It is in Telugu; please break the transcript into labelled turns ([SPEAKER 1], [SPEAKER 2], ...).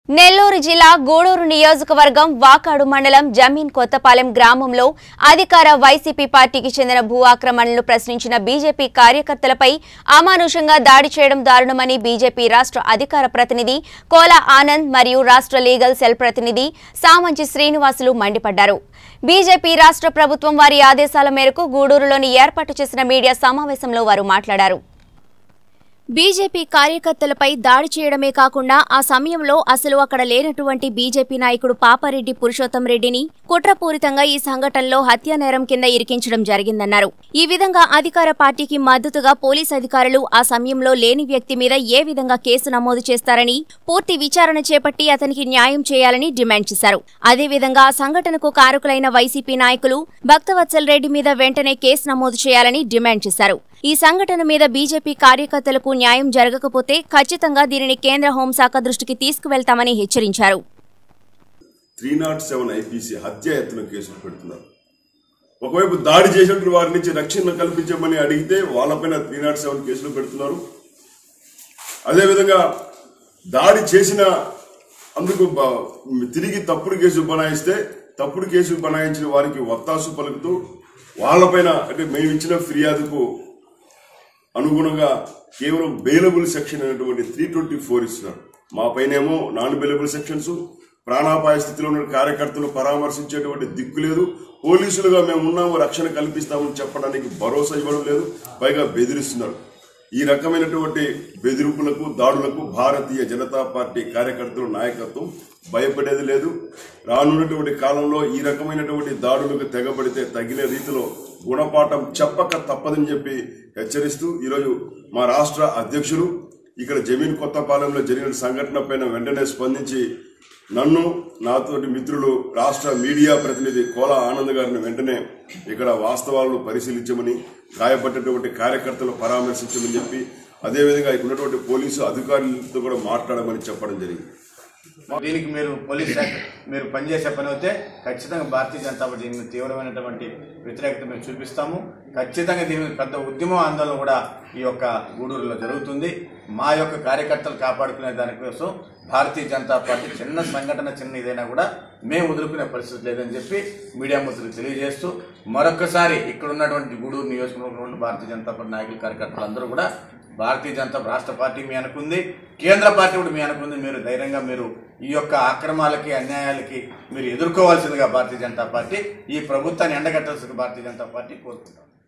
[SPEAKER 1] నెల్లూరు జిల్లా గూడూరు నియోజకవర్గం వాకాడు మండలం జమీన్ కొత్తపాలెం గ్రామంలో అధికార వైసీపీ పార్టీకి చెందిన భూ ఆక్రమణలు ప్రశ్నించిన బీజేపీ కార్యకర్తలపై అమానుషంగా దాడి చేయడం దారుణమని బీజేపీ రాష్ట్ర అధికార ప్రతినిధి కోల ఆనంద్ మరియు రాష్ట్ర లీగల్ సెల్ ప్రతినిధి సామంచి శ్రీనివాసులు మండిపడ్డారు బీజేపీ రాష్ట్ర ప్రభుత్వం వారి ఆదేశాల మేరకు గూడూరులోని ఏర్పాటు చేసిన మీడియా సమావేశంలో వారు మాట్లాడారు బీజేపీ కార్యకర్తలపై దాడి చేయడమే కాకుండా ఆ సమయంలో అసలు అక్కడ లేనటువంటి బీజేపీ నాయకుడు పాపారెడ్డి పురుషోత్తం రెడ్డిని కుట్రపూరితంగా ఈ సంఘటనలో హత్యా నేరం కింద ఇరికించడం జరిగిందన్నారు ఈ విధంగా అధికార పార్టీకి మద్దతుగా పోలీస్ అధికారులు ఆ సమయంలో లేని వ్యక్తి మీద ఏ విధంగా కేసు నమోదు చేస్తారని పూర్తి విచారణ చేపట్టి అతనికి న్యాయం చేయాలని డిమాండ్ చేశారు అదేవిధంగా ఆ సంఘటనకు కారకులైన వైసీపీ నాయకులు భక్తవత్సల్ రెడ్డి మీద వెంటనే కేసు నమోదు చేయాలని డిమాండ్ చేశారు ఈ సంఘటన మీద బీజేపీ కార్యకర్తలకు న్యాయం జరగకపోతే ఖచ్చితంగా దీనిని కేంద్ర హోంశాఖ దృష్టికి తీసుకువెళ్తామని హెచ్చరించారు
[SPEAKER 2] త్రీ నాట్ సెవెన్ ఐపీసీ హత్య ఎత్తున కేసులు పెడుతున్నారు ఒకవైపు దాడి చేసినటువంటి వారి నుంచి రక్షణ కల్పించమని అడిగితే వాళ్ళపైన త్రీ నాట్ సెవెన్ కేసులు పెడుతున్నారు అదేవిధంగా దాడి చేసిన అందుకు బ- తిరిగి తప్పుడు కేసు బనాయిస్తే తప్పుడు కేసు బనాయించిన వారికి వత్తాసు పలుకుతూ వాళ్ళపైన అంటే మేము ఇచ్చిన ఫిర్యాదుకు అనుగుణంగా కేవలం బెయిలబుల్ సెక్షన్ అనేటువంటి త్రీ ట్వంటీ ఫోర్ ఇస్తున్నారు మా పైనేమో నాన్ బెయిలబుల్ సెక్షన్స్ ప్రాణాపాయ స్థితిలో ఉన్న కార్యకర్తలు పరామర్శించేటువంటి దిక్కు లేదు పోలీసులుగా మేము ఉన్నాము రక్షణ కల్పిస్తామని చెప్పడానికి భరోసా ఇవ్వడం లేదు పైగా బెదిరిస్తున్నారు ఈ రకమైనటువంటి బెదిరింపులకు దాడులకు భారతీయ జనతా పార్టీ కార్యకర్తల నాయకత్వం భయపడేది లేదు రానున్నటువంటి కాలంలో ఈ రకమైనటువంటి దాడులకు తెగబడితే తగిన రీతిలో గుణపాఠం చెప్పక తప్పదని చెప్పి హెచ్చరిస్తూ ఈరోజు మా రాష్ట్ర అధ్యక్షులు ఇక్కడ జమీన్ కొత్తపాలెంలో జరిగిన సంఘటన పైన వెంటనే స్పందించి నన్ను నాతోటి మిత్రులు రాష్ట్ర మీడియా ప్రతినిధి కోల ఆనంద్ గారిని వెంటనే ఇక్కడ వాస్తవాలను పరిశీలించమని గాయపడ్డటువంటి కార్యకర్తలు పరామర్శించమని చెప్పి అదేవిధంగా ఇక్కడ ఉన్నటువంటి పోలీసు అధికారులతో కూడా మాట్లాడమని చెప్పడం జరిగింది
[SPEAKER 3] దీనికి మీరు పోలీస్ శాఖ మీరు పనిచేసే పని అయితే ఖచ్చితంగా భారతీయ జనతా పార్టీ దీని మీద తీవ్రమైనటువంటి వ్యతిరేకత మేము చూపిస్తాము ఖచ్చితంగా దీని మీద పెద్ద ఉద్యమ ఆందోళన కూడా ఈ యొక్క గూడూరులో జరుగుతుంది మా యొక్క కార్యకర్తలు కాపాడుకునే దానికోసం భారతీయ జనతా పార్టీ చిన్న సంఘటన చిన్న ఇదైనా కూడా మేము వదులుకునే పరిస్థితి లేదని చెప్పి మీడియా మిత్రులకు తెలియజేస్తూ మరొకసారి ఇక్కడ ఉన్నటువంటి గూడూరు నియోజకవర్గంలో ఉన్న భారతీయ జనతా పార్టీ నాయకులు కార్యకర్తలు అందరూ కూడా భారతీయ జనతా రాష్ట్ర పార్టీ మీ అనుకుంది కేంద్ర పార్టీ కూడా మీ అనుకుంది మీరు ధైర్యంగా మీరు ఈ యొక్క అక్రమాలకి అన్యాయాలకి మీరు ఎదుర్కోవాల్సిందిగా భారతీయ జనతా పార్టీ ఈ ప్రభుత్వాన్ని ఎండగట్టాల్సిందిగా భారతీయ జనతా పార్టీ కోరుకుంటాం